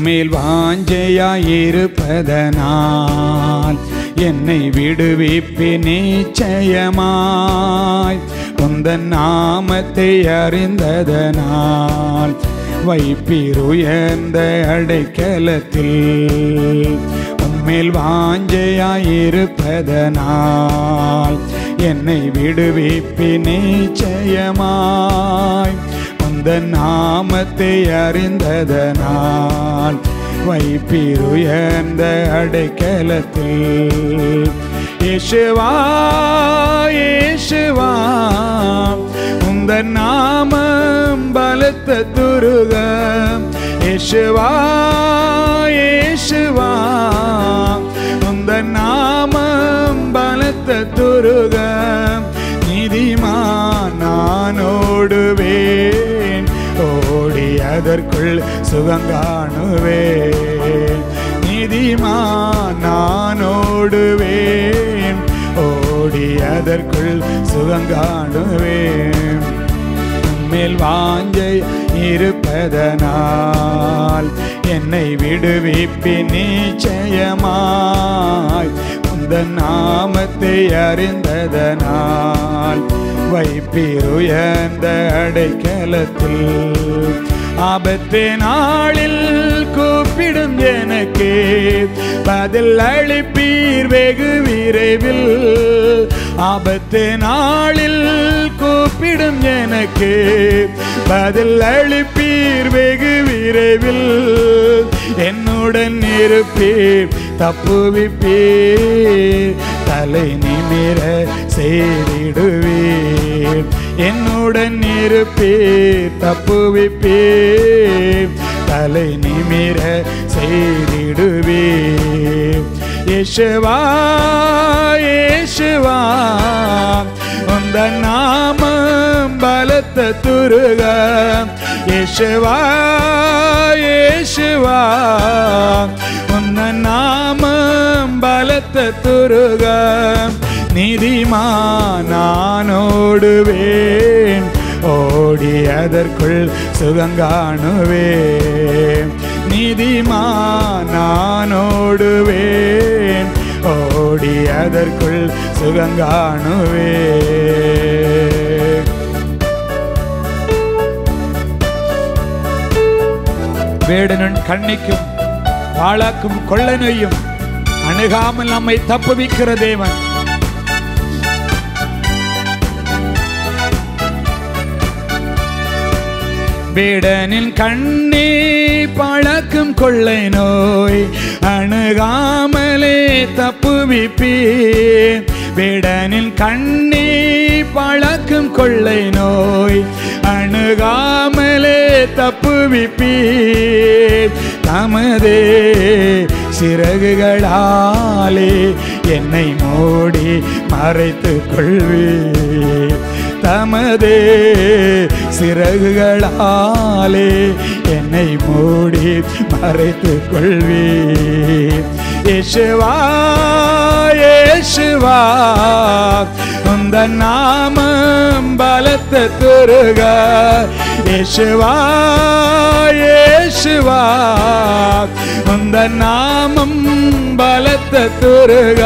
உம்மேல் வாஞ்சையாயிருப்பதனால் என்னை விடுவிப்பி நிச்சயமாய் உந்தன் நாமத்தை அறிந்ததனால் வைப்பீர் உயர்ந்த அடைக்கலத்தில் உம்மேல் வாஞ்சையாயிருப்பதனால் என்னை விடுவிப்பி நிச்சயமாய் உந்த நாமத்தை அறிந்ததனால் வைப்பீர் உயர்ந்த அடைக்கலத்தில் இயேசுவா இயேசுவா உந்த நாமம் பலத்த துருகம் இயேசுவா இயேசுவா உந்த நாமம் பலத்த துருகம் நீதிமான் நான் ஓடுவேன் ஓடி அதற்குள் சுகங்காணுவேன் நீதிமான் நான் ஓடுவேன் ஓடி அதற்குள் சுகங்காணுவேன் மேல் வாஞ்சை இருப்பதனால் என்னை விடுவிப்பி நிச்சயமாய் உந்த நாமத்தை அறிந்ததனால் வைப்பீர் உயர்ந்த அடைக்கலத்தில் ஆபத்து நாளில் கூப்பிடும் எனக்கு பதில் அளிப்பீர் வெகு விரைவில் ஆபத்து நாளில் கூப்பிடும் எனக்கு பதில் அளிப்பீர் வெகு விரைவில் என்னுடன் இருப்பீர் தப்புவிப்பீர் தலை நிமிர செய்திடுவீர் என்னுடன் இருப்பீர் தப்புவிப்பீர் தலை நிமிர செய்திடுவீர் இயேசுவா இயேசுவா உந்த நாமம் பலத்த துருக இயேசுவா இயேசுவா உந்த நாமம் பலத்த துருக நீதிமானோடுவேன் ஓடி அதற்குள் சுகங்காணுவேன் நீதிமானோடுவேன் ஓடி அதற்குள் சுகங்காணுவேன் வேடனன் கண்ணிக்கும் பாழாக்கும் கொள்ளனையும் அணுகாமல் நம்மை தப்புவிக்கிற தேவன் வேடனின் கண்ணே பழக்கும் கொள்ளை நோய் அணுகாமலே தப்புவிப்பீர் வேடனின் கண்ணே பழக்கும் கொள்ளை நோய் அணுகாமலே தப்புவிப்பீர் தமதே சிறகுகளாலே என்னை மூடி மறைத்துக் கொள்வீர் தமதே சிறகுகளாலே என்னை மூடி மறைத்துக் கொள்வீர் இயேசுவா இயேசுவா உந்த நாமம் பலத்த துருக இயேசுவா இயேசுவா உந்த நாமம் பலத்த துருக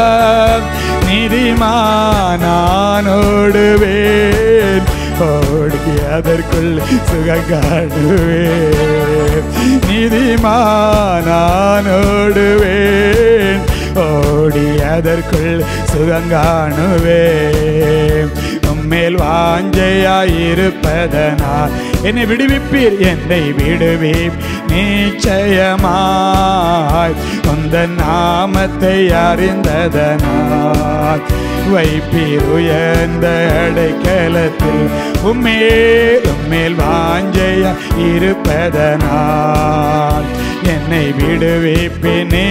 நீதிமானோடுவேன் ஓடி அதற்குள் சுகங்காடுவேன் நீதிமானோடுவேன் ஓடி அதற்குள் சுகங்காணுவேன் உம்மேல் வாஞ்சையாயிருப்பதனால் என்னை விடுவிப்பீர் என்னை விடுவீர் நிச்சயமாய் உந்த நாமத்தை அறிந்ததனால் வைப்பீர் உயர்ந்த அடைக்கலத்தில் உம்மே உம்மேல் வாஞ்சையா இருப்பதனால் என்னை விடுவிப்பி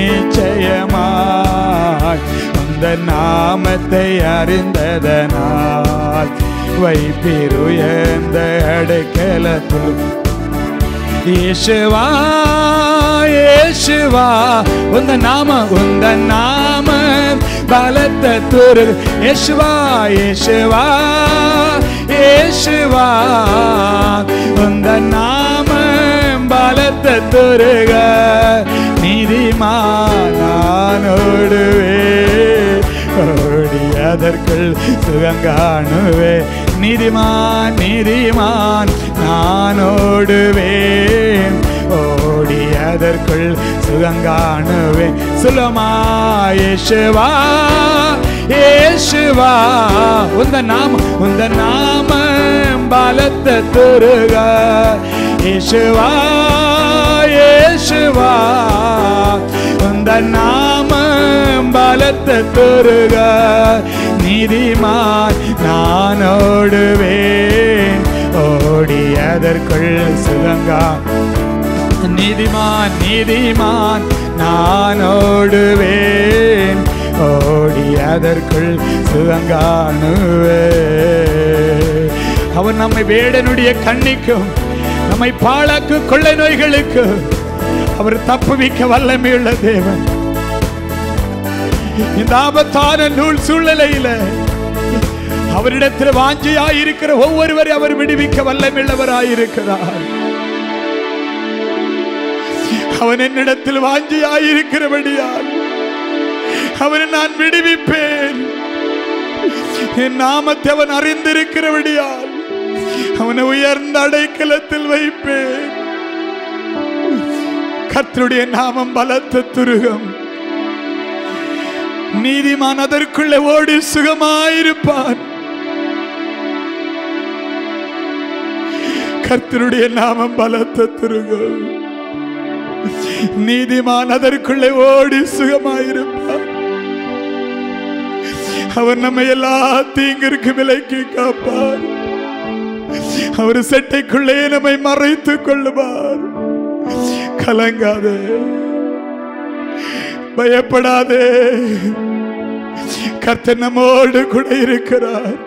நிச்சயமாய் உந்த நாமத்தை அறிந்ததனால் வைப்பீர் உயர்ந்த அடைக்கலத்தில் இயேசுவா இயேசுவா உந்த நாம உந்த நாம பலத்த துரு இயேசுவா இயேசுவா இயேசுவா உந்த நாம பலத்த துருக நீதிமான் நான் ஓடுவே ஓடி அதற்குள் சுகங்காணுவே நீதிமான் நீதிமான் நான் ஓடுவேன் ஓடி அதற்குள் சுகங்காணுவேன் சுலமா இயேசுவா இயேசுவா உந்த நாம உந்த நாம பலத்த துருக இயேசுவா இயேசுவா உந்த நாம பலத்த துருக நீதிமான் நான் ஓடுவேன் ஓடி அதற்குள் சுகங்கா நீதிமான் நீதிமான் நான் ஓடுவேன் ஓடி அதற்குள் சுகங்காணுவே அவன் நம்மை வேடனுடைய கண்ணிக்கும் நம்மை பாழாக்கு கொள்ளை நோய்களுக்கு அவர் தப்புவிக்க வல்லமையுள்ள தேவன் இந்த ஆபத்தான நூல் சூழ்நிலையில அவரிடத்தில் வாஞ்சியாயிருக்கிற ஒவ்வொருவரை அவர் விடுவிக்க வல்லமையுள்ளவராயிருக்கிறார் அவன் என்னிடத்தில் வாஞ்சியாயிருக்கிறபடியால் அவனை நான் விடுவிப்பேன் என் நாமத்தை அவன் அறிந்திருக்கிறபடியால் அவனை உயர்ந்த அடைக்கலத்தில் வைப்பேன் கர்த்தருடைய நாமம் பலத்த துருகம் நீதிமான் அதற்குள்ளே ஓடி சுகமாயிருப்பான் கர்த்தருடைய நாமம் பலத்த துருகம் நீதிமான் அதற்குள்ளே ஓடி சுகமாயிருப்பார் அவர் நம்மை எல்லா தீங்கிற்கு விலைக்கு காப்பார் அவர் செட்டைக்குள்ளே நம்மை மறைத்துக் கொள்ளுவார் கலங்காதே பயப்படாதே கர்த்தர் நம்மோடு கூட இருக்கிறார்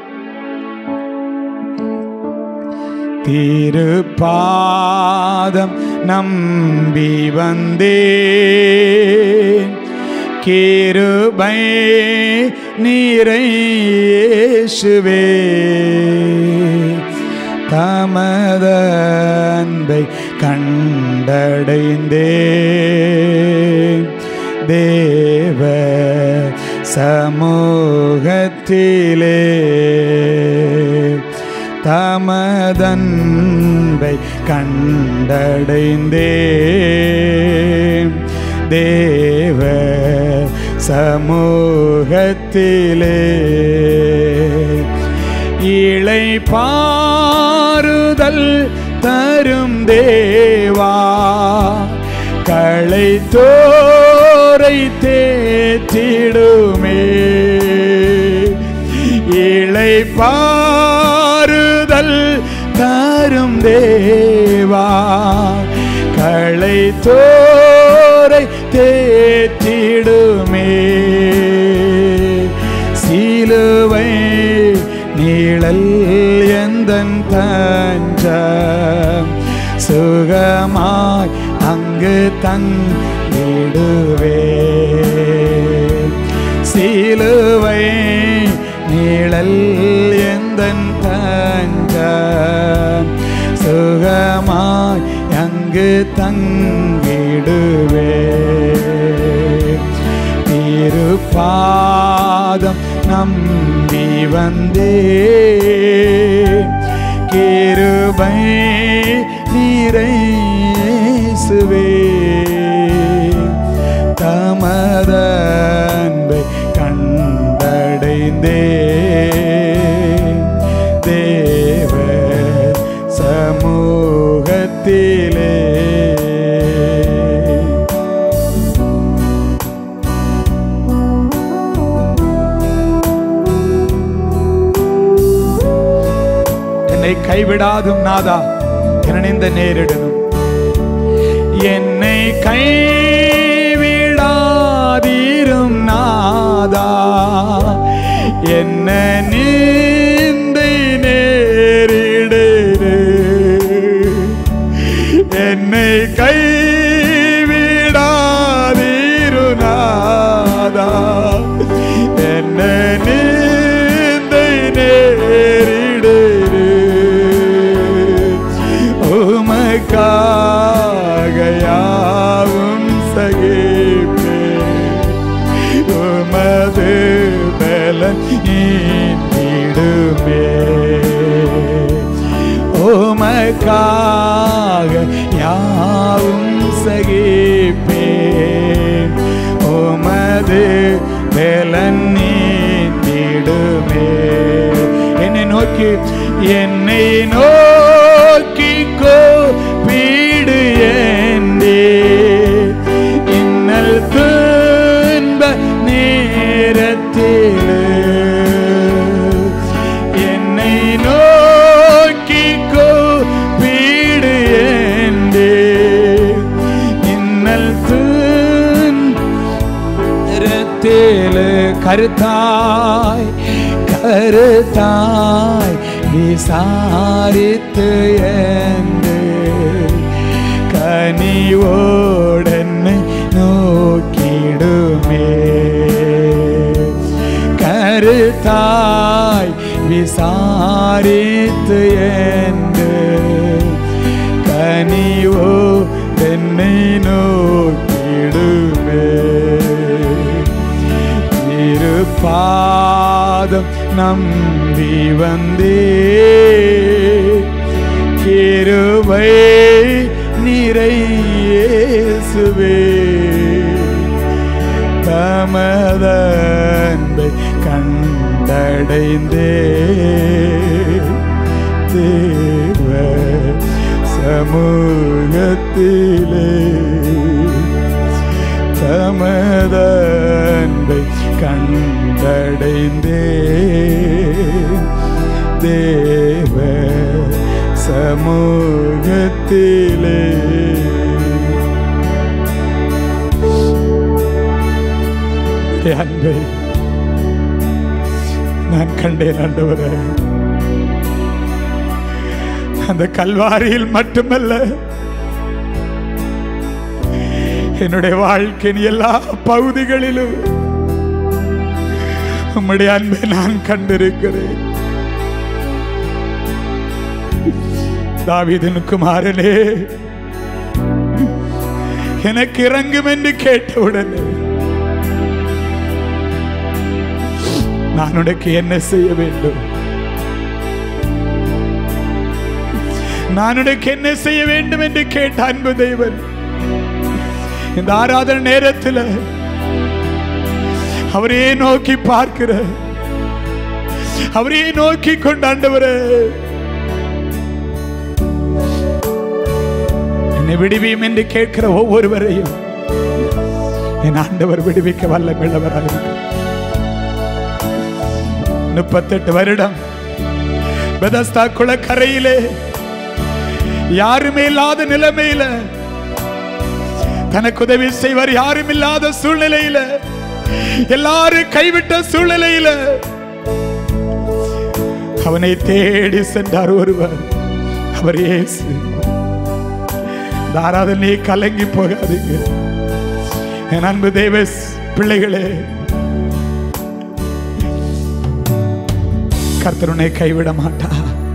திருப்பாதம் நம்பி வந்தேன் கிருபை நீரை இயேசுவே தமது அன்பை கண்டடைந்தேன் தேவ சமூகத்திலே தமதன்பை கண்டடைந்தேன் தேவ சமூகத்திலே இளை பாறுதல் தரும் தேவா களை தோரை தேற்றிடுமே இளை பாறுதல் தரும் தேவா களை தோரை தேற்றிடுமே சிலுவை நீழல் எந்தன் தஞ்சம் சுகமாய் அங்கு தங்கிடுவே சிலுவை நீழல் எந்தன் தஞ்சம் சுகமாய் அங்கு தங்கிடுவே திருப்பாதம் நம்பி வந்தே கிருபை நீரைசுவே தமதன்பை கண்டடைந்தே தேவ சமூகத்திலே என்னை கைவிடாதும் நாதா நினைந்த நேரிடணும் என்னை கைவிடாதீரும் நாதா என்ன நீந்தை நேரிடு என்னை கைவிடாதீரு நாதா என்ன நீந்தை நேரிடு உமக்காக நீந்திடுமே உமக்காக யாவும் சகிப்பேன் உமது வேலன் நீந்திடுமே என்னை நோக்கி என்னை நோக்கி கோபீடு ஏந்தே இன்னல் துன்ப நேரத்தில் என்னை நோக்கி கோபீடு ஏந்தே இன்னல் துன்ப கருத்தில் கருத்தாய் கருத்தாய் விசாரித்து என்று கனிவோடனை நோக்கிடுமே கருத்தாய் விசாரித்து என்று கனிவோடனை நோக்கிடுமே திருப்பாதம் நம்பி வந்தே கிருபை நிறையேசுவே தமதன்பை கண்டடைந்தே தேவ சமூகத்திலே தமதன்பை கண்டடைந்தே தேவ சமூகத்திலே என் அன்பை நான் கண்டேன் ஆண்டவரே அந்த கல்வாரியில் மட்டுமல்ல என்னுடைய வாழ்க்கையின் எல்லா பகுதிகளிலும் உம்முடைய அன்பை நான் கண்டிருக்கிறேன் தாவீதின் குமாரனே எனக்கு இறங்கும் என்று கேட்டவுடனே நான் உனக்கு என்ன செய்ய வேண்டும் நான் உனக்கு என்ன செய்ய வேண்டும் என்று கேட்ட அன்பு தெய்வன் இந்த ஆராதனை நேரத்தில் அவரே நோக்கி பார்க்கிற அவரே நோக்கி கொண்டாண்டவரே என்னை விடுவியும் என்று கேட்கிற ஒவ்வொருவரையும் என் ஆண்டவர் விடுவிக்க வல்லமில்லவராக முப்பத்தெட்டு வருடம் பெதஸ்தா குளக்கரையிலே யாருமே இல்லாத நிலைமையில தனக்கு உதவி செய்வார் யாரும் இல்லாத சூழ்நிலையில எல்லாரும் கைவிட்ட சூழ்நிலையில அவனை தேடி சென்றார் ஒருவர் அவர் இயேசு தாராதனே கலங்கி போகாதீங்க என் அன்பு தேவ பிள்ளைகளே கர்த்தருனை கைவிட மாட்டா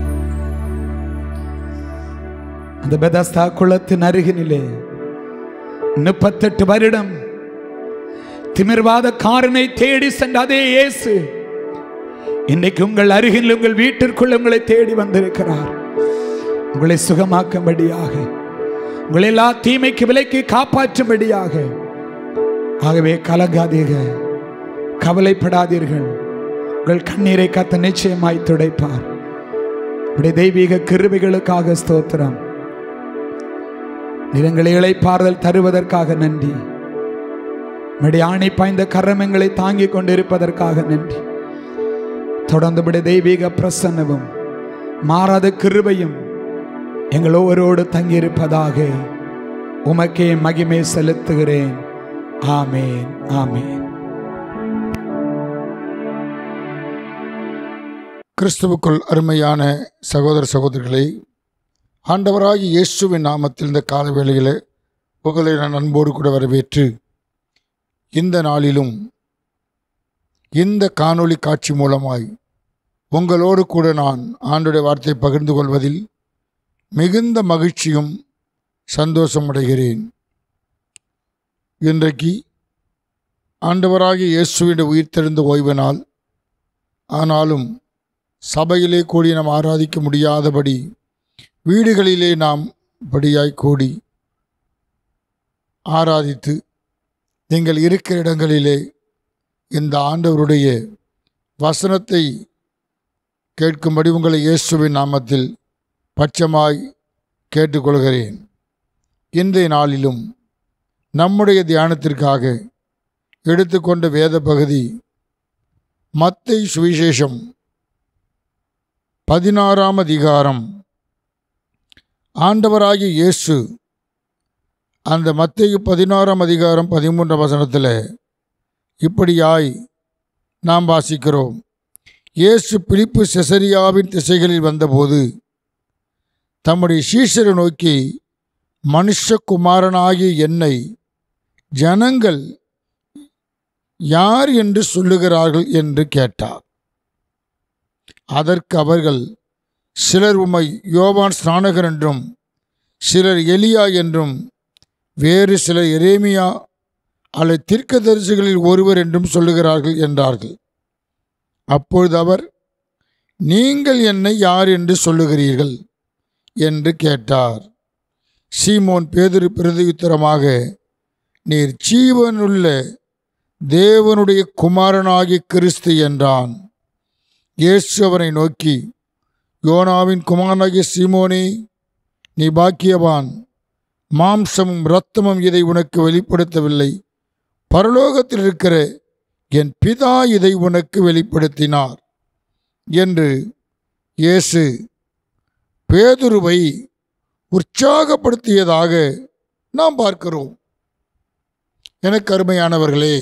அந்த பெதஸ்தா குளத்தின் அருகினிலே முப்பத்தெட்டு வருடம் திமிர்வாத காரனை தேடி சென்ற அதே இயேசு இன்னைக்கு உங்கள் அருகில் உங்கள் வீட்டிற்குள் உங்களை தேடி வந்திருக்கிறார் உங்களை சுகமாக்கும்படியாக உங்களை எல்லா தீமைக்கு விலைக்கு காப்பாற்றும்படியாக ஆகவே கலங்காதீர்கள் கவலைப்படாதீர்கள் உங்கள் கண்ணீரை கத்த நிச்சயமாய் துடைப்பார் உடைய தெய்வீக கிருபைகளுக்காக ஸ்தோத்திரம் நிலங்களை இழைப்பாறுதல் தருவதற்காக நன்றி உடைய ஆணை பாய்ந்த கரமங்களை தாங்கிக் கொண்டிருப்பதற்காக நன்றி தொடர்ந்து உடைய தெய்வீக பிரசன்னமும் மாறாத கிருபையும் எங்கள் ஒவ்வொருவோடு தங்கியிருப்பதாக உமக்கே மகிமை செலுத்துகிறேன் ஆமேன் ஆமேன் கிறிஸ்துவுக்குள் அருமையான சகோதர சகோதரிகளை ஆண்டவராகிய இயேசுவின் நாமத்தில் இந்த கால வேளையில் உங்களை நான் அன்போடு கூட வரவேற்று இந்த நாளிலும் இந்த காணொளி காட்சி மூலமாய் உங்களோடு கூட நான் ஆண்டுடைய வார்த்தையை பகிர்ந்து கொள்வதில் மிகுந்த மகிழ்ச்சியும் சந்தோஷம் அடைகிறேன் இன்றைக்கு ஆண்டவராகிய இயேசுவின் உயிர்த்தெழுந்த ஓய்வு நாள் ஆனாலும் சபையிலே கூடி நாம் ஆராதிக்க முடியாதபடி வீடுகளிலே நாம் படியாய் கூடி ஆராதித்து நீங்கள் இருக்கிற இடங்களிலே இந்த ஆண்டவருடைய வசனத்தை கேட்கும்படி உங்களை இயேசுவின் நாமத்தில் பட்சமாய் கேட்டுக்கொள்கிறேன் இன்றைய நாளிலும் நம்முடைய தியானத்திற்காக எடுத்துக்கொண்ட வேத பகுதி மத்தை சுவிசேஷம் பதினாறாம் அதிகாரம் ஆண்டவராகிய இயேசு அந்த மத்தேயு பதினாறாம் அதிகாரம் பதிமூன்றாம் வசனத்தில் இப்படியாய் நாம் வாசிக்கிறோம் இயேசு பிலிப்பு செசரியாவின் திசைகளில் வந்தபோது தம்முடைய சீஷரை நோக்கி மனுஷகுமாரனாகிய என்னை ஜனங்கள் யார் என்று சொல்லுகிறார்கள் என்று கேட்டார் அதற்கு அவர்கள் சிலர் உம்மை யோவான் ஸ்நானகர் என்றும் சிலர் எலியா என்றும் வேறு சிலர் எரேமியா அல்லது தீர்க்கதரிசிகளில் ஒருவர் என்றும் சொல்லுகிறார்கள் என்றார்கள் அப்பொழுது அவர் நீங்கள் என்னை யார் என்று சொல்லுகிறீர்கள் என்று கேட்டார் சீமோன் பேதுரு பிரதியுத்தரமாக நீர் ஜீவனுள்ள தேவனுடைய குமாரனாகிய கிறிஸ்து என்றான் இயேசு அவனை நோக்கி யோனாவின் குமாரனாகிய சீமோனே நீ பாக்கியவான் மாம்சமும் இரத்தமும் இதை உனக்கு வெளிப்படுத்தவில்லை பரலோகத்தில் இருக்கிற என் பிதா இதை உனக்கு வெளிப்படுத்தினார் என்று இயேசு பேதுருவை உற்சாகப்படுத்தியதாக நாம் பார்க்கிறோம் எனக்கு அருமையானவர்களே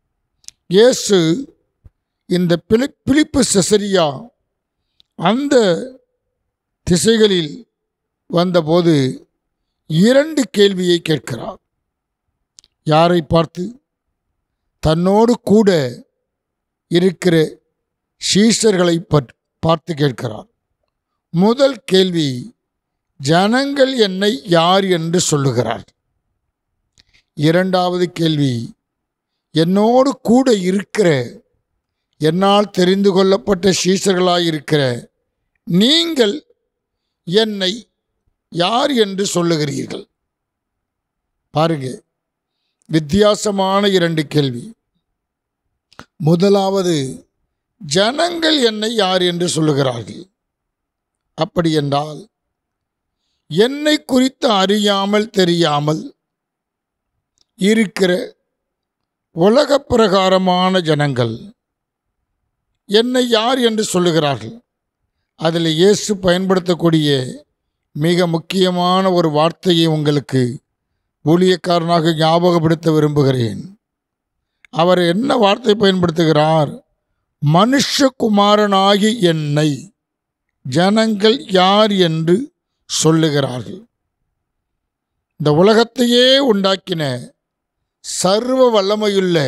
இயேசு இந்த பிலி பிலிப்பு செசரியா அந்த திசைகளில் வந்தபோது இரண்டு கேள்வியை கேட்கிறார் யாரை பார்த்து தன்னோடு கூட இருக்கிற சீஷர்களை பற்- பார்த்து கேட்கிறார் முதல் கேள்வி ஜனங்கள் என்னை யார் என்று சொல்லுகிறார் இரண்டாவது கேள்வி என்னோடு கூட இருக்கிற என்னால் தெரிந்து கொள்ளப்பட்ட சீஷர்களாய் இருக்கிற நீங்கள் என்னை யார் என்று சொல்லுகிறீர்கள் பாருங்க வித்தியாசமான இரண்டு கேள்வி முதலாவது ஜனங்கள் என்னை யார் என்று சொல்லுகிறார்கள் அப்படி என்றால் என்னை குறித்து அறியாமல் தெரியாமல் இருக்கிற உலகப் பிரகாரமான ஜனங்கள் என்னை யார் என்று சொல்லுகிறார்கள் அதில் இயேசு பயன்படுத்தக்கூடிய மிக முக்கியமான ஒரு வார்த்தையை உங்களுக்கு ஊழியக்காரனாக ஞாபகப்படுத்த விரும்புகிறேன் அவர் என்ன வார்த்தை பயன்படுத்துகிறார் மனுஷகுமாரனாகி என்னை ஜனங்கள் யார் என்று சொல்லுகிறார்கள் இந்த உலகத்தையே உண்டாக்கின சர்வ வல்லமையுள்ள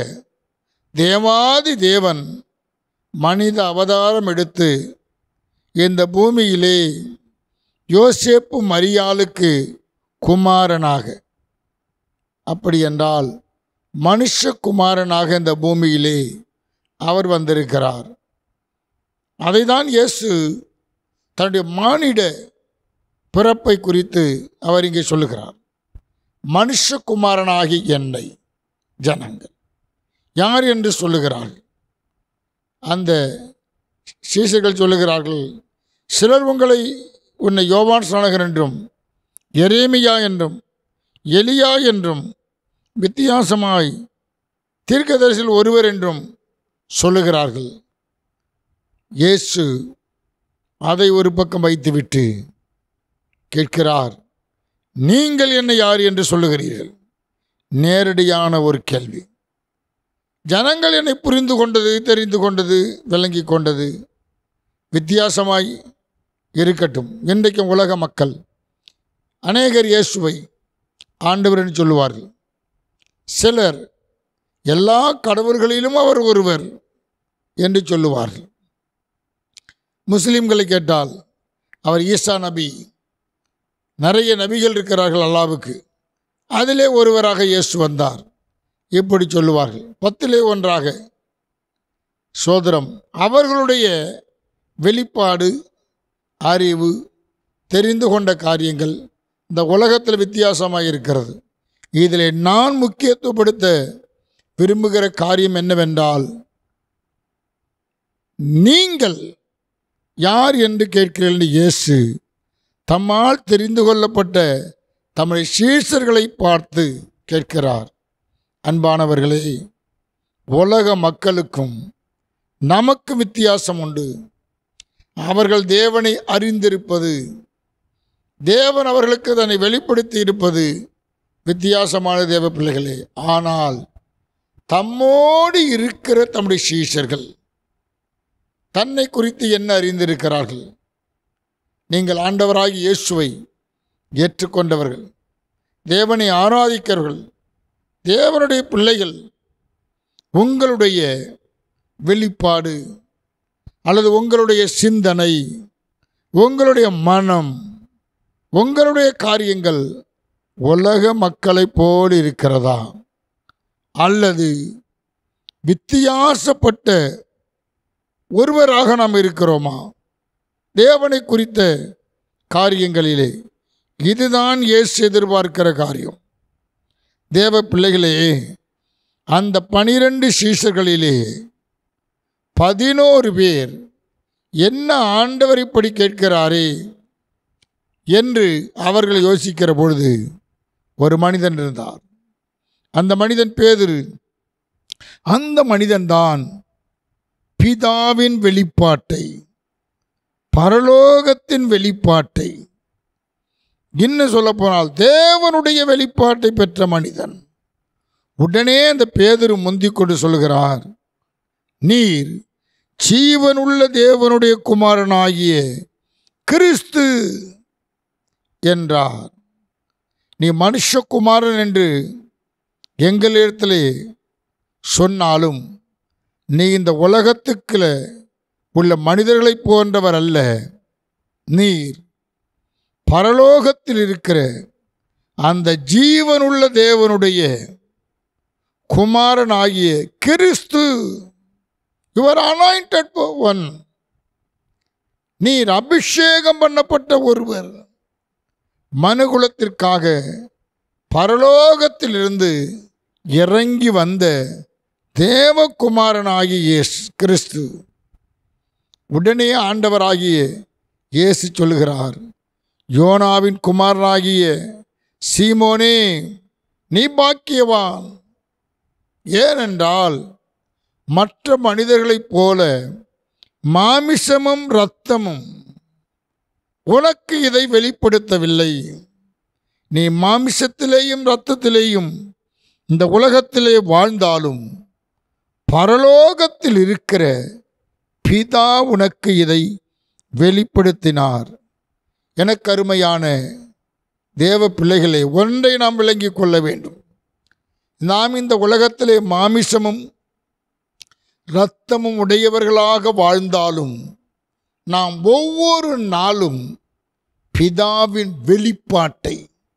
தேவாதி தேவன் மனித அவதாரம் எடுத்து இந்த பூமியிலே யோசேப்பு மரியாளுக்கு குமாரனாக அப்படி என்றால் மனுஷகுமாரனாக இந்த பூமியிலே அவர் வந்திருக்கிறார் அதைதான் இயேசு தன்னுடைய மானிட பிறப்பை குறித்து அவர் இங்கே சொல்லுகிறார் மனுஷகுமாரனாகி என்னை ஜனங்கள் யார் என்று சொல்லுகிறார்கள் அந்த சீசர்கள் சொல்லுகிறார்கள் சிலர் உங்களை உன்னை யோவான் ஸ்நானகர் என்றும் எரேமியா என்றும் எலியா என்றும் வித்தியாசமாய் தீர்க்கதரிசியில் ஒருவர் என்றும் சொல்லுகிறார்கள் இயேசு அதை ஒரு பக்கம் வைத்துவிட்டு கேட்கிறார் நீங்கள் என்னை யார் என்று சொல்லுகிறீர்கள் நேரடியான ஒரு கேள்வி ஜனங்கள் என்னை புரிந்து கொண்டது தெரிந்து கொண்டது விளங்கி கொண்டது வித்தியாசமாய் இருக்கட்டும் இன்றைக்கும் உலக மக்கள் அநேகர் இயேசுவை ஆண்டவர் என்று சொல்லுவார்கள் சிலர் எல்லா கடவுள்களிலும் அவர் ஒருவர் என்று சொல்லுவார்கள் முஸ்லிம்களை கேட்டால் அவர் ஈசா நபி நிறைய நபிகள் இருக்கிறார்கள் அல்லாவுக்கு அதிலே ஒருவராக இயேசு வந்தார் இப்படி சொல்லுவார்கள் பத்திலே ஒன்றாக சோதரம் அவர்களுடைய வெளிப்பாடு அறிவு தெரிந்து கொண்ட காரியங்கள் இந்த உலகத்தில் வித்தியாசமாக இருக்கிறது இதில் நான் முக்கியத்துவப்படுத்த விரும்புகிற காரியம் என்னவென்றால் நீங்கள் யார் என்று கேட்கிறீர்கள் இயேசு தம்மால் தெரிந்து கொள்ளப்பட்ட தம்முடைய சீசர்களை பார்த்து கேட்கிறார் அன்பானவர்களே உலக மக்களுக்கும் நமக்கு வித்தியாசம் உண்டு அவர்கள் தேவனை அறிந்திருப்பது தேவன் அவர்களுக்கு அதனை வெளிப்படுத்தி இருப்பது வித்தியாசமான தேவ பிள்ளைகளே ஆனால் தம்மோடு இருக்கிற தம்முடைய சீஷர்கள் தன்னை குறித்து என்ன அறிந்திருக்கிறார்கள் நீங்கள் ஆண்டவராகி இயேசுவை ஏற்றுக்கொண்டவர்கள் தேவனை ஆராதிக்கிறவர்கள் தேவனுடைய பிள்ளைகள் உங்களுடைய வெளிப்பாடு அல்லது உங்களுடைய சிந்தனை உங்களுடைய மனம் உங்களுடைய காரியங்கள் உலக மக்களைப் போல் இருக்கிறதா அல்லது வித்தியாசப்பட்ட ஒருவராக நாம் இருக்கிறோமா தேவனை குறித்த காரியங்களிலே இதுதான் இயேசு எதிர்பார்க்கிற காரியம் தேவ பிள்ளைகளே அந்த பனிரெண்டு சீஷர்களிலே பதினோரு பேர் என்ன ஆண்டவர் இப்படி கேட்கிறாரே என்று அவர்கள் யோசிக்கிற பொழுது ஒரு மனிதன் இருந்தார் அந்த மனிதன் பேதுரு அந்த மனிதன்தான் பிதாவின் வெளிப்பாட்டை பரலோகத்தின் வெளிப்பாட்டை இன்னும் சொல்லப்போனால் தேவனுடைய வெளிப்பாட்டை பெற்ற மனிதன் உடனே அந்த பேதுரு முந்திக் கொண்டு சொல்கிறார் நீர் ஜீவனுள்ள தேவனுடைய குமாரனாகிய கிறிஸ்து என்றார் நீ மனுஷகுமாரன் என்று எங்களிடத்திலே சொன்னாலும் நீ இந்த உலகத்துக்குள்ள உள்ள மனிதர்களைப் போன்றவர் அல்ல நீர் பரலோகத்தில் இருக்கிற அந்த ஜீவனுள்ள தேவனுடைய குமாரனாகிய கிறிஸ்து யுவர் அனாயிண்டட் ஒன் நீர் அபிஷேகம் பண்ணப்பட்ட ஒருவர் மனுகுலத்திற்காக பரலோகத்திலிருந்து இறங்கி வந்த தேவகுமாரனாகிய இயேசு கிறிஸ்து உடனே ஆண்டவராகிய இயேசு சொல்லுகிறார் யோனாவின் குமாரனாகிய சீமோனே நீ பாக்கியவான் ஏனென்றால் மற்ற மனிதர்களைப் போல மாமிசமும் இரத்தமும் உனக்கு இதை வெளிப்படுத்தவில்லை நீ மாமிசத்திலேயும் இரத்தத்திலேயும் இந்த உலகத்திலே வாழ்ந்தாலும் பரலோகத்தில் இருக்கிற பிதா உனக்கு இதை வெளிப்படுத்தினார் எனக்கு அருமையான தேவ பிள்ளைகளை ஒன்றை நாம் விளங்கிக் கொள்ள வேண்டும் நாம் இந்த உலகத்திலே மாமிசமும் இரத்தமும் உடையவர்களாக வாழ்ந்தாலும் நாம் ஒவ்வொரு நாளும் பிதாவின் வெளிப்பாட்டை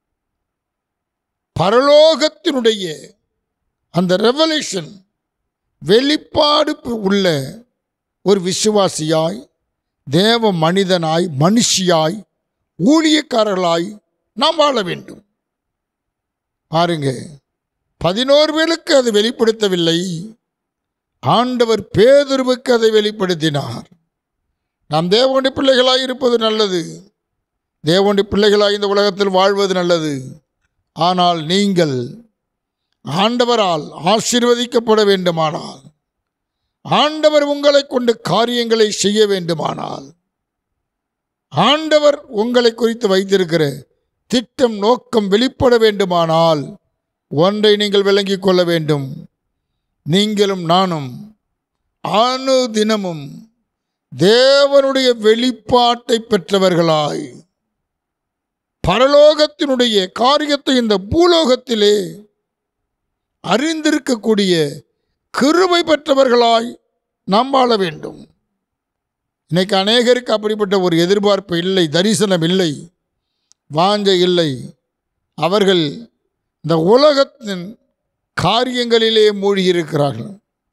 பரலோகத்தினுடைய அந்த ரெவலேஷன் வெளிப்பாடு உள்ள ஒரு விசுவாசியாய் தேவ மனிதனாய் மனுஷியாய் ஊழியக்காரர்களாய் நாம் வாழ வேண்டும் பாருங்க பதினோரு பேருக்கு அது வெளிப்படுத்தவில்லை ஆண்டவர் பேதுருவுக்கு அதை வெளிப்படுத்தினார் நாம் தேவனுடைய பிள்ளைகளாய் இருப்பது நல்லது தேவனுடைய பிள்ளைகளாய் இந்த உலகத்தில் வாழ்வது நல்லது ஆனால் நீங்கள் ஆண்டவரால் ஆசீர்வதிக்கப்பட வேண்டுமானால் ஆண்டவர் உங்களை கொண்டு காரியங்களை செய்ய வேண்டுமானால் ஆண்டவர் உங்களை குறித்து வைத்திருக்கிற திட்டம் நோக்கம் வெளிப்பட வேண்டுமானால் ஒன்றை நீங்கள் விளங்கிக் கொள்ள வேண்டும் நீங்களும் நானும் அணு தினமும் தேவனுடைய வெளிப்பாட்டை பெற்றவர்களாய் பரலோகத்தினுடைய காரியத்தை இந்த பூலோகத்திலே அறிந்திருக்கக்கூடிய கிருபை பெற்றவர்களாய் நாம் வாழ வேண்டும் இன்னைக்கு அநேகருக்கு அப்படிப்பட்ட ஒரு எதிர்பார்ப்பு இல்லை தரிசனம் இல்லை வாஞ்சை இல்லை அவர்கள் இந்த உலகத்தின் காரியங்களிலே மூழ்கியிருக்கிறார்கள்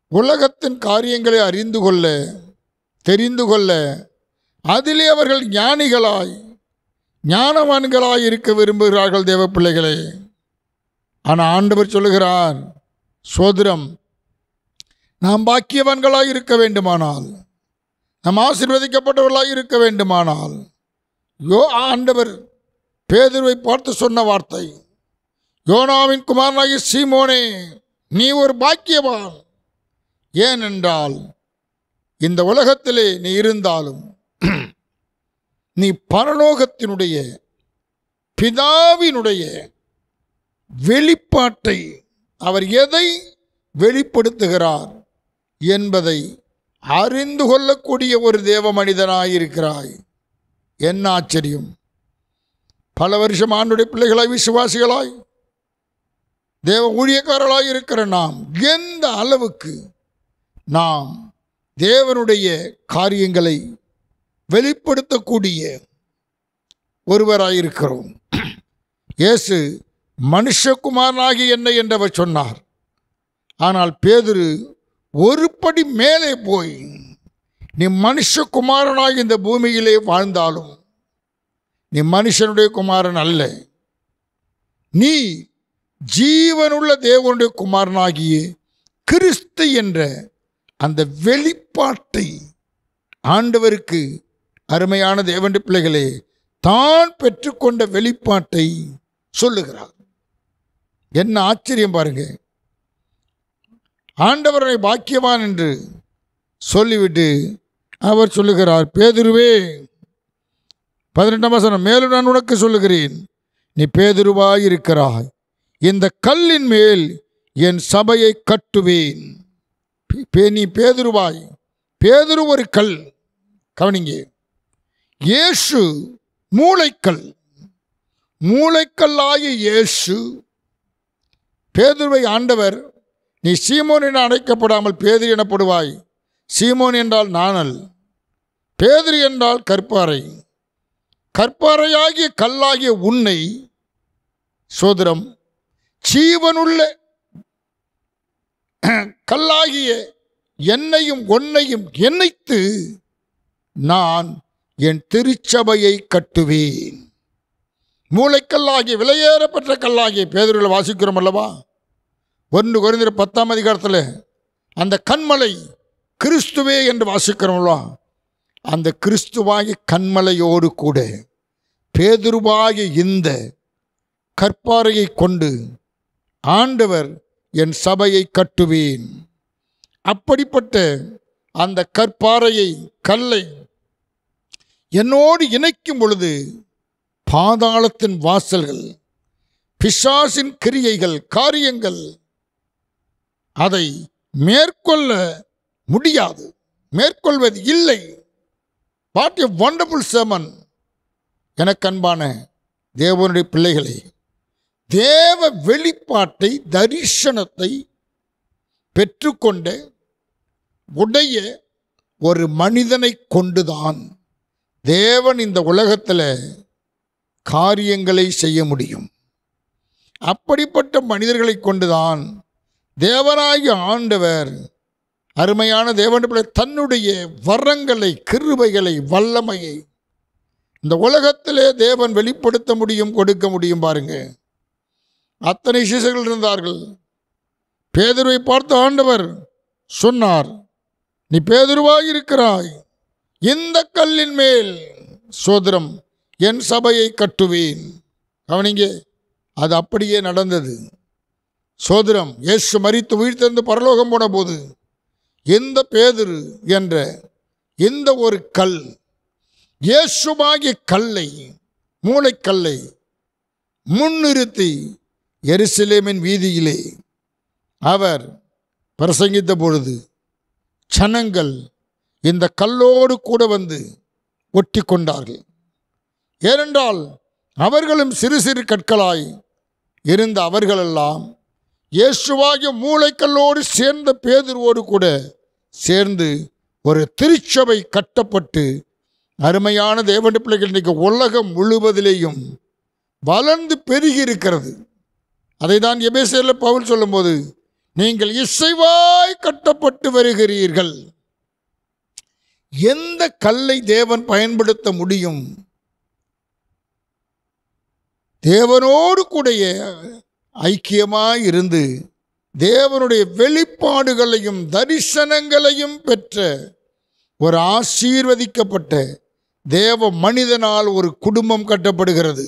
உலகத்தின் காரியங்களை அறிந்து கொள்ள தெரிந்து கொள்ள அதிலே அவர்கள் ஞானிகளாய் ஞானவான்களாய் இருக்க விரும்புகிறார்கள் தேவ பிள்ளைகளே ஆனால் ஆண்டவர் சொல்லுகிறார் சோதரம் நாம் பாக்கியவான்களாய் இருக்க வேண்டுமானால் நாம் ஆசீர்வதிக்கப்பட்டவர்களாய் இருக்க வேண்டுமானால் யோ ஆண்டவர் பேதுருவை பார்த்து சொன்ன வார்த்தை யோனாவின் குமாரனாகிய சீமோனே நீ ஒரு பாக்கியவான் ஏனென்றால் இந்த உலகத்திலே நீ இருந்தாலும் நீ பரலோகத்தினுடைய பிதாவினுடைய வெளிப்பாட்டை அவர் எதை வெளிப்படுத்துகிறார் என்பதை அறிந்து கொள்ளக்கூடிய ஒரு தேவ மனிதனாயிருக்கிறாய் என்ன ஆச்சரியம் பல வருஷம் ஆண்டுடைய பிள்ளைகளாய் விசுவாசிகளாய் தேவ ஊழியக்காரர்களாய் இருக்கிற நாம் எந்த அளவுக்கு நாம் தேவனுடைய காரியங்களை வெளிப்படுத்தக்கூடிய ஒருவராயிருக்கிறோம் இயேசு மனுஷகுமாரனாகி என்ன என்றவர் சொன்னார் ஆனால் பேதுரு ஒரு படி மேலே போய் நீ மனுஷகுமாரனாகி இந்த பூமியிலே வாழ்ந்தாலும் நீ மனுஷனுடைய குமாரன் அல்ல நீ ஜீவனுள்ள தேவனுடைய குமாரனாகிய கிறிஸ்து என்ற அந்த வெளிப்பாட்டை ஆண்டவருக்கு அருமையான தேவனுடைய பிள்ளைகளே தான் பெற்றுக்கொண்ட வெளிப்பாட்டை சொல்லுகிறார் என்ன ஆச்சரியம் பாருங்க ஆண்டவரை பாக்கியவான் என்று சொல்லிவிட்டு அவர் சொல்லுகிறார் பேதுருவே பதினெட்டாம் வசனம் மேலும் நான் உனக்கு சொல்லுகிறேன் நீ பேதுருவாய் இருக்கிறாய் இந்த கல்லின் மேல் என் சபையை கட்டுவேன் பே- பே- நீ பேதுருவாய் பேதுரு ஒரு கல் கவனிங்க இயேசு மூளைக்கல் மூளைக்கல்லாகிய இயேசு பேதுருவை ஆண்டவர் நீ சீமோன் என அழைக்கப்படாமல் பேதுரு எனப்படுவாய் சீமோன் என்றால் நாணல் பேதுரு என்றால் கற்பாறை கற்பாறையாகிய கல்லாகிய உன்னை சோதரம் ஜீவனுள்ள கல்லாகிய என்னையும் ஒன்னையும் இணைத்து நான் என் திருச்சபையை கட்டுவேன் மூளைக்கல்லாகிய விலையேறப்பட்ட கல்லாகிய பேதர்களை வாசிக்கிறோம் அல்லவா ஒன்று குறைந்த பத்தாம் அதிகாரத்தில் அந்த கண்மலை கிறிஸ்துவே என்று வாசிக்கிறோம் அல்லவா அந்த கிறிஸ்துவாகிய கண்மலையோடு கூட பேதுருவாகிய இந்த கற்பாறையை கொண்டு ஆண்டவர் என் சபையை கட்டுவேன் அப்படிப்பட்ட அந்த கற்பாறையை கல்லை என்னோடு இணைக்கும் பொழுது பாதாளத்தின் வாசல்கள் பிசாசின் கிரியைகள் காரியங்கள் அதை மேற்கொள்ள முடியாது மேற்கொள்வது இல்லை வாட் எ வண்டர்ஃபுல் செமன் எனக்கு அன்பான தேவனுடைய பிள்ளைகளே தேவ வெளிப்பாட்டை தரிசனத்தை பெற்றுக்கொண்ட உடைய ஒரு மனிதனை கொண்டுதான் தேவன் இந்த உலகத்தில் காரியங்களை செய்ய முடியும் அப்படிப்பட்ட மனிதர்களை கொண்டுதான் தேவனாகிய ஆண்டவர் அருமையான தேவனுடைய பிள்ளை தன்னுடைய வரங்களை கிருபைகளை வல்லமையை இந்த உலகத்திலே தேவன் வெளிப்படுத்த முடியும் கொடுக்க முடியும் பாருங்க அத்தனை சிசைகள் இருந்தார்கள் பேதுருவை பார்த்த ஆண்டவர் சொன்னார் நீ பேதுருவாய் இருக்கிறாய் இந்த கல்லின் மேல் சோதரம் என் சபையை கட்டுவேன் கவனிங்க அது அப்படியே நடந்தது சோதரம் இயேசு மரித்து உயிர்த்தெழுந்து பரலோகம் போன போது இந்த பேதுரு என்ற இந்த ஒரு கல் இயேசுவாகிய கல்லை மூளைக்கல்லை முன்னிறுத்தி எருசலேமின் வீதியிலே அவர் பிரசங்கித்த பொழுது ஜனங்கள் இந்த கல்லோடு கூட வந்து ஒட்டி கொண்டார்கள் ஏனென்றால் அவர்களும் சிறு சிறு கற்களாய் இருந்த அவர்களெல்லாம் இயேசுவாகிய மூளைக்கல்லோடு சேர்ந்த பேதுருவோடு கூட சேர்ந்து ஒரு திருச்சபை கட்டப்பட்டு அருமையான தேவனுடைய பிள்ளைகள் இன்றைக்கு உலகம் முழுவதிலேயும் வளர்ந்து பெருகி இருக்கிறது அதை தான் எபேசியரில் பவுல் சொல்லும்போது நீங்கள் இசைவாய் கட்டப்பட்டு வருகிறீர்கள் எந்த கல்லை தேவன் பயன்படுத்த முடியும் தேவனோடு கூடைய ஐக்கியமாய் இருந்து தேவனுடைய வெளிப்பாடுகளையும் தரிசனங்களையும் பெற்ற ஒரு ஆசீர்வதிக்கப்பட்ட தேவ மனிதனால் ஒரு குடும்பம் கட்டப்படுகிறது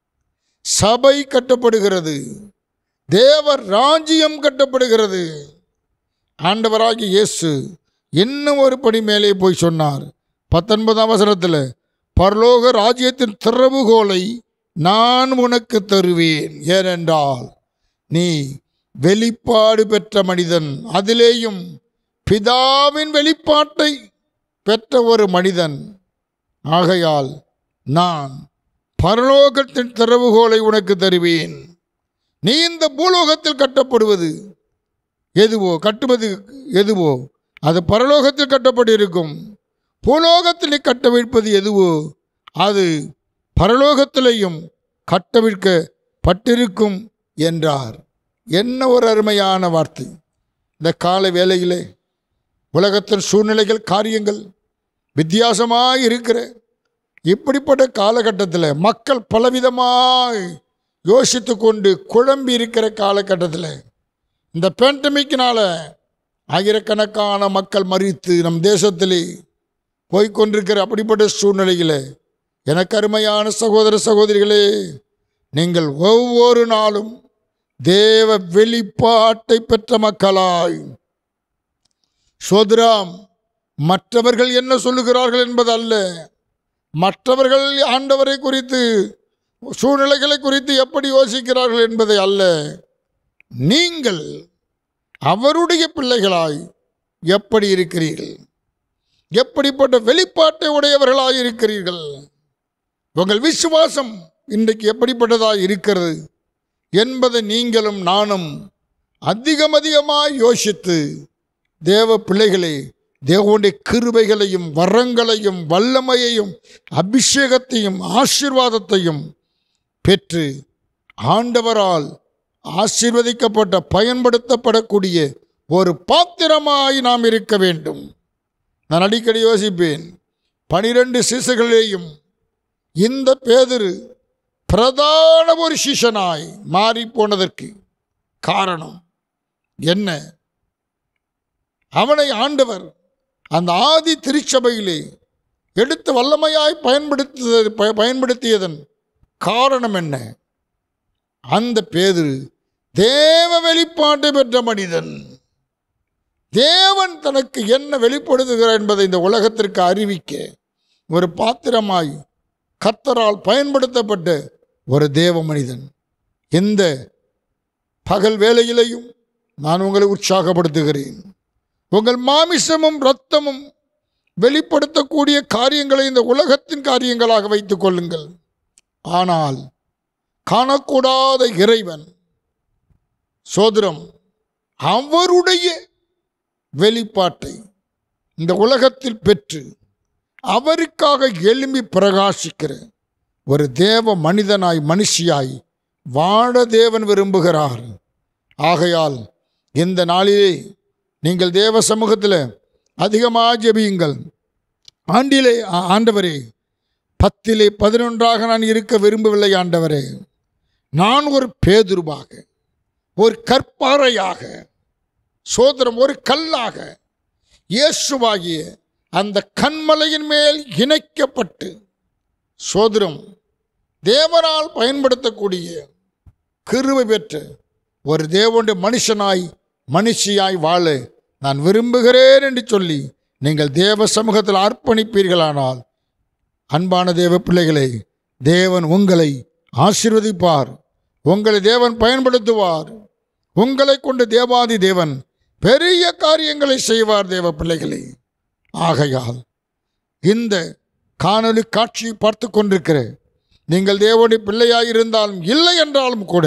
சபை கட்டப்படுகிறது தேவ ராஜ்யம் கட்டப்படுகிறது ஆண்டவராகிய இயேசு இன்னும் ஒரு படி மேலே போய் சொன்னார் பத்தொன்பதாம் வசனத்தில் பரலோக ராஜ்யத்தின் திறவுகோலை நான் உனக்கு தருவேன் ஏனென்றால் நீ வெளிப்பாடு பெற்ற மனிதன் அதிலேயும் பிதாவின் வெளிப்பாட்டை பெற்ற ஒரு மனிதன் ஆகையால் நான் பரலோகத்தின் திறவுகோலை உனக்கு தருவேன் நீ இந்த பூலோகத்தில் கட்டப்படுவது எதுவோ கட்டுவது எதுவோ அது பரலோகத்தில் கட்டப்பட்டிருக்கும் பூலோகத்தில் நீ கட்டவிழ்ப்பது எதுவோ அது பரலோகத்திலேயும் கட்டவிழ்க்கப்பட்டிருக்கும் என்றார் என்ன ஒரு அருமையான வார்த்தை இந்த கால வேளையிலே உலகத்தின் சூழ்நிலைகள் காரியங்கள் வித்தியாசமாய் இருக்கிற இப்படிப்பட்ட காலகட்டத்தில் மக்கள் பலவிதமாய் யோசித்து கொண்டு குழம்பி இருக்கிற காலகட்டத்தில் இந்த பேண்டமிக்கினால் ஆயிரக்கணக்கான மக்கள் மறித்து நம் தேசத்திலே போய்கொண்டிருக்கிற அப்படிப்பட்ட சூழ்நிலையில் எனக்கு அருமையான சகோதர சகோதரிகளே நீங்கள் ஒவ்வொரு நாளும் தேவ வெளிப்பாட்டை பெற்ற மக்களாய் சோதராம் மற்றவர்கள் என்ன சொல்லுகிறார்கள் என்பது அல்ல மற்றவர்கள் ஆண்டவரை குறித்து சூழ்நிலைகளை குறித்து எப்படி யோசிக்கிறார்கள் என்பதை அல்ல நீங்கள் அவருடைய பிள்ளைகளாய் எப்படி இருக்கிறீர்கள் எப்படிப்பட்ட வெளிப்பாட்டை உடையவர்களாய் இருக்கிறீர்கள் உங்கள் விசுவாசம் இன்றைக்கு எப்படிப்பட்டதாய் இருக்கிறது என்பதை நீங்களும் நானும் அதிகம் அதிகமாய் யோசித்து தேவ பிள்ளைகளே தேவனுடைய கிருபைகளையும் வரங்களையும் வல்லமையையும் அபிஷேகத்தையும் ஆசீர்வாதத்தையும் பெற்று ஆண்டவரால் ஆசீர்வதிக்கப்பட்ட பயன்படுத்தப்படக்கூடிய ஒரு பாத்திரமாய் நாம் இருக்க வேண்டும் நான் அடிக்கடி யோசிப்பேன் பனிரெண்டு சிசுகளிலேயும் இந்த பேதுரு பிரதான ஒரு சிஷனாய் மாறி போனதற்கு காரணம் என்ன அவனை ஆண்டவர் அந்த ஆதி திருச்சபையிலே எடுத்து வல்லமையாய் பயன்படுத்தியது ப- பயன்படுத்தியதன் காரணம் என்ன அந்த பேதுரு தேவ வெளிப்பாட்டை பெற்ற மனிதன் தேவன் தனக்கு என்ன வெளிப்படுத்துகிறார் என்பதை இந்த உலகத்திற்கு அறிவிக்க ஒரு பாத்திரமாய் கர்த்தரால் பயன்படுத்தப்பட்ட ஒரு தேவ மனிதன் இந்த பகல் வேளையிலையும் நான் உங்களை உற்சாகப்படுத்துகிறேன் உங்கள் மாமிசமும் இரத்தமும் வெளிப்படுத்தக்கூடிய காரியங்களை இந்த உலகத்தின் காரியங்களாக வைத்துக் கொள்ளுங்கள் ஆனால் காணக்கூடாத இறைவன் சோதரம் அவருடைய வெளிப்பாட்டை இந்த உலகத்தில் பெற்று அவருக்காக எழும்பி பிரகாசிக்கிற ஒரு தேவ மனிதனாய் மனுஷியாய் வாழ தேவன் விரும்புகிறார் ஆகையால் இந்த நாளிலே நீங்கள் தேவ சமூகத்தில் அதிகமாக ஜெபியுங்கள் ஆண்டிலே ஆ- ஆண்டவரே பத்திலே பதினொன்றாக நான் இருக்க விரும்பவில்லை ஆண்டவரே நான் ஒரு பேதுருவாக ஒரு கற்பாறையாக சோதரம் ஒரு கல்லாக இயேசுவாகிய அந்த கண்மலையின் மேல் இணைக்கப்பட்டு சோதரம் தேவனால் பயன்படுத்தக்கூடிய கிருபை பெற்ற ஒரு தேவனுடைய மனுஷனாய் மனுஷியாய் வாழ நான் விரும்புகிறேன் என்று சொல்லி நீங்கள் தேவ சமூகத்தில் அர்ப்பணிப்பீர்களானால் அன்பான தேவ பிள்ளைகளே தேவன் உங்களை ஆசீர்வதிப்பார் உங்களை தேவன் பயன்படுத்துவார் உங்களை கொண்டு தேவாதி தேவன் பெரிய காரியங்களை செய்வார் தேவ பிள்ளைகளே ஆகையால் இந்த காணொளி காட்சியை பார்த்து கொண்டிருக்கிற நீங்கள் தேவனுடைய பிள்ளையாக இருந்தாலும் இல்லை என்றாலும் கூட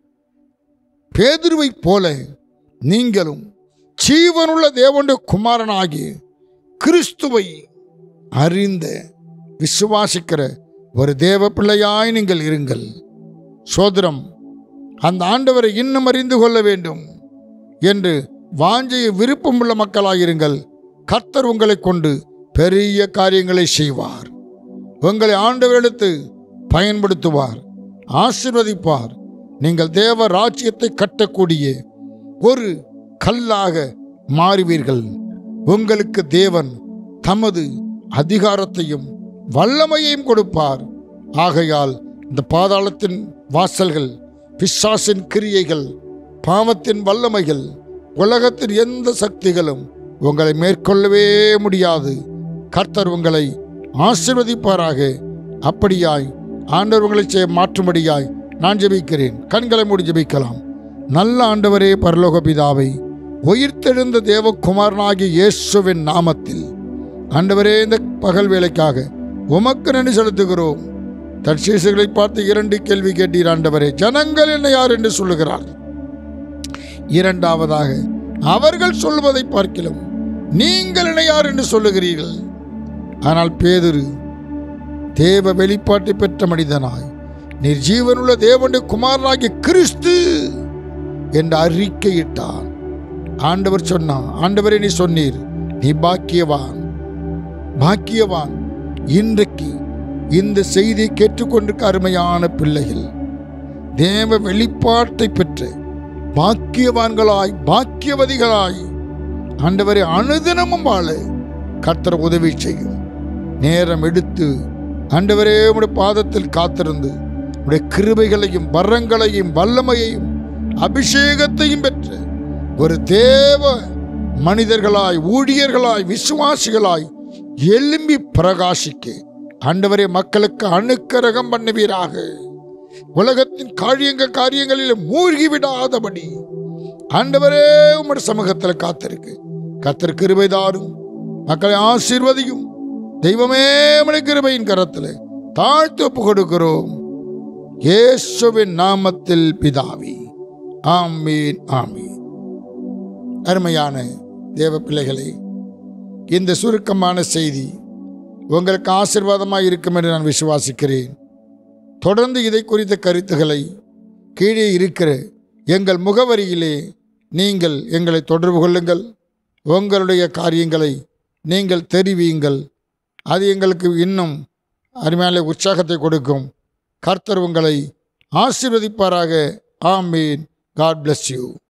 பேதுருவைப் போல நீங்களும் ஜீவனுள்ள தேவனுடைய குமாரனாகிய கிறிஸ்துவை அறிந்த விசுவாசிக்கிற ஒரு தேவ பிள்ளையாய் நீங்கள் இருங்கள் சோதரம் அந்த ஆண்டவரை இன்னும் அறிந்து கொள்ள வேண்டும் என்று வாஞ்சைய விருப்பமுள்ள மக்களாயிருங்கள் கர்த்தர் உங்களை கொண்டு பெரிய காரியங்களை செய்வார் உங்களை ஆண்டவரெடுத்து பயன்படுத்துவார் ஆசிர்வதிப்பார் நீங்கள் தேவ ராஜ்யத்தை கட்டக்கூடிய ஒரு கல்லாக மாறுவீர்கள் உங்களுக்கு தேவன் தமது அதிகாரத்தையும் வல்லமையையும் கொடுப்பார் ஆகையால் இந்த பாதாளத்தின் வாசல்கள் பிசாசின் கிரியைகள் பாவத்தின் வல்லமைகள் உலகத்தின் எந்த சக்திகளும் உங்களை மேற்கொள்ளவே முடியாது கர்த்தர் உங்களை ஆசீர்வதிப்பாராக அப்படியாய் ஆண்டவர் உங்களை செய்ய மாற்றும்படியாய் நான் ஜெபிக்கிறேன் கண்களை மூடி ஜெபிக்கலாம் நல்ல ஆண்டவரே பரலோக பிதாவை உயிர்த்தெழுந்த தேவகுமாரனாகிய இயேசுவின் நாமத்தில் ஆண்டவரே இந்த பகல் வேலைக்காக உமக்கு நன்றி செலுத்துகிறோம் தற்சீசுகளை பார்த்து இரண்டு கேள்வி கேட்டீர் ஆண்டவரே ஜனங்கள் என்ன யார் என்று சொல்லுகிறார் இரண்டாவதாக அவர்கள் சொல்வதை பார்க்கிலும் நீங்கள் என்ன யார் என்று சொல்லுகிறீர்கள் ஆனால் பேதுரு தேவ வெளிப்பாட்டை பெற்ற மனிதனாய் நீர் ஜீவனுள்ள தேவனுடைய குமாரனாகிய கிறிஸ்து என்று அறிக்கையிட்டான் ஆண்டவர் சொன்னான் ஆண்டவரே நீ சொன்னீர் நீ பாக்கியவான் பாக்கியவான் இன்றைக்கு இந்த செய்தியை கேட்டுக்கொண்டிருக்க அருமையான பிள்ளைகள் தேவ வெளிப்பாட்டை பெற்று பாக்கியவான்களாய் பாக்கியவதிகளாய் ஆண்டவரை அனுதினமும் வாழ கர்த்தர் உதவி செய்யும் நேரம் எடுத்து ஆண்டவரே உடைய பாதத்தில் காத்திருந்து உடைய கிருபைகளையும் வரங்களையும் வல்லமையையும் அபிஷேகத்தையும் பெற்று ஒரு தேவ மனிதர்களாய் ஊழியர்களாய் விசுவாசிகளாய் எழும்பி பிரகாசிக்க ஆண்டவரே மக்களுக்கு அணுக்கரகம் பண்ணுவீராக உலகத்தின் காரியங்க காரியங்களில் மூழ்கி விடாதபடி ஆண்டவரே உம்முடைய சமூகத்தில் காத்திருக்கு கத்தர் கிருபை தாரும் மக்களை ஆசீர்வதியும் தெய்வமே உம்முடைய கிருபையின் கரத்தில் தாழ்த்து ஒப்பு கொடுக்கிறோம் இயேசுவின் நாமத்தில் பிதாவி ஆமீன் ஆமீன் அருமையான தேவ பிள்ளைகளே இந்த சுருக்கமான செய்தி உங்களுக்கு ஆசீர்வாதமாக இருக்கும் என்று நான் விசுவாசிக்கிறேன் தொடர்ந்து இதை குறித்த கருத்துக்களை கீழே இருக்கிற எங்கள் முகவரியிலே நீங்கள் எங்களை தொடர்பு கொள்ளுங்கள் உங்களுடைய காரியங்களை நீங்கள் தெரிவியுங்கள் அது எங்களுக்கு இன்னும் அருமையான உற்சாகத்தை கொடுக்கும் கர்த்தர் உங்களை ஆசீர்வதிப்பாராக ஆமீன் காட் bless யூ